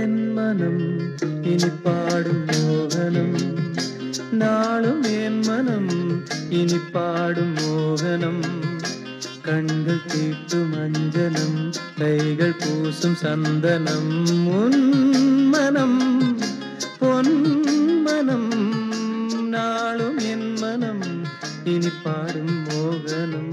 என் மனம் இனி பாடும் மோகனம் நாளும் என் மனம் இனி பாடும் மோகனம் கண்கள் தீட்டும் அஞ்சனம் கைகள் பூசும் சந்தனம் உன் மனம் பொன் மனம் நாளும் என் மனம் இனி பாடும் மோகனம்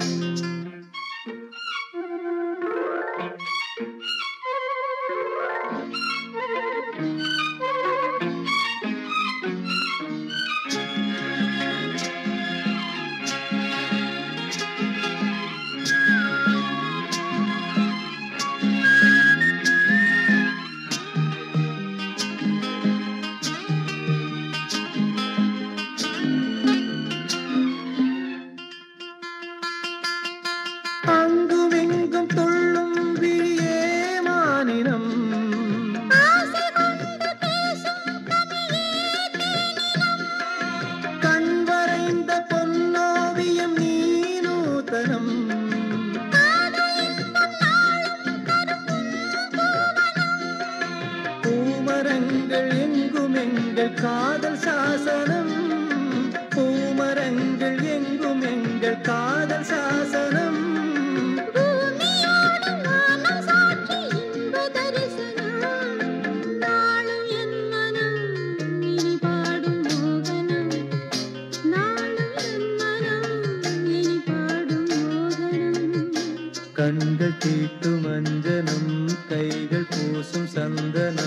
அங்குமிங்கும் துள்ளும் விழியே மானினம் கண் வரைந்த பொன்னோவியம் நீ நூதனம் பூமரங்கள் எங்கும் எங்கள் காதல் சாசனம் பூமரங்கள் எங்கும் எங்கள் காதல் சாசனம் பூமியோடு வானம் சாட்சி இன்ப தரிசனம் நாளும் என் மனம் இனி பாடும் மோகனம் நாளும் என் மனம் இனி பாடும் மோகனம் கண்கள் தீட்டும் அஞ்சனம் கைகள் பூசும் சந்தனம்